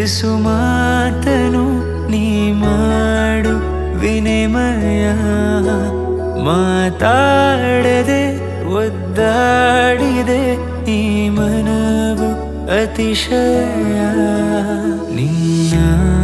ಪಿಸು ಮಾತನು ನೀ ಮಾಡು ವಿನಿಮಯ ಮಾತಾಡದೆ ಒದ್ದಾಡಿದೆ ಈ ಮನವು ಅತಿಶಯ ನಿನ್ನ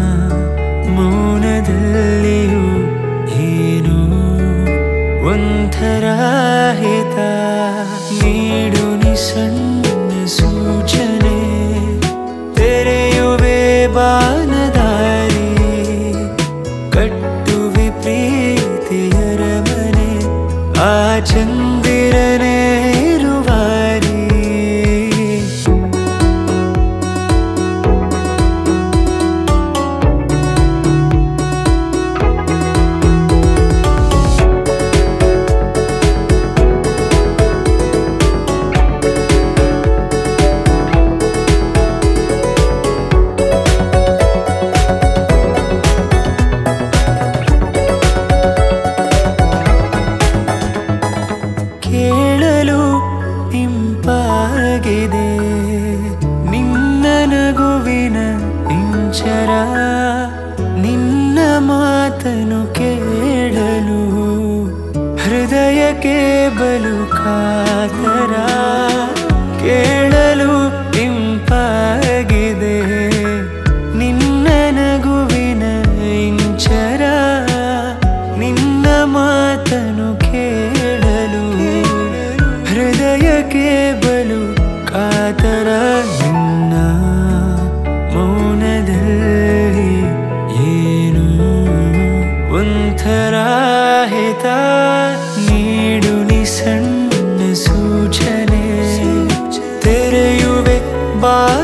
ಮೌನದಲ್ಲಿಯೂ ಏನು ಒಂಥರ ಹಿತ ನೀಡು ni ಸಣ್ಣ ಸೂಚನೆ ತೆರೆಯುವೆ ಬಾನದಾರಿ ಕಟ್ಟುವೆ ಪ್ರೀತಿಯರ ಮನೆ ಆ ಚಂದಿರನೇ ಇರುವಾರಿ ಕೇಳಲು ಇಂಪಾಗಿದೆ ನಿನ್ನ ನಗುವಿನ ಇಂಚರ ನಿನ್ನ ಮಾತನು ಕೇಳಲು ಹೃದಯಕ್ಕೆ ಬಲು ಕಾತರ ಕೇಳಲು ಇಂಪಾಗಿದೆ ನಿನ್ನ ನಗುವಿನ ಇಂಚರ ನಿನ್ನ ಮಾತನು ಕೇಳಲು ಹೃದಯಕ್ಕೆ ಬಲು ಕಾತರ ನಿನ್ನ ಮೌನದಲ್ಲಿ ಏನು ಒಂಥರ ಹಿತ ನೀಡು ni ಸಣ್ಣ ಸೂಚನೆ ತೆರೆಯುವೆ ಬಾ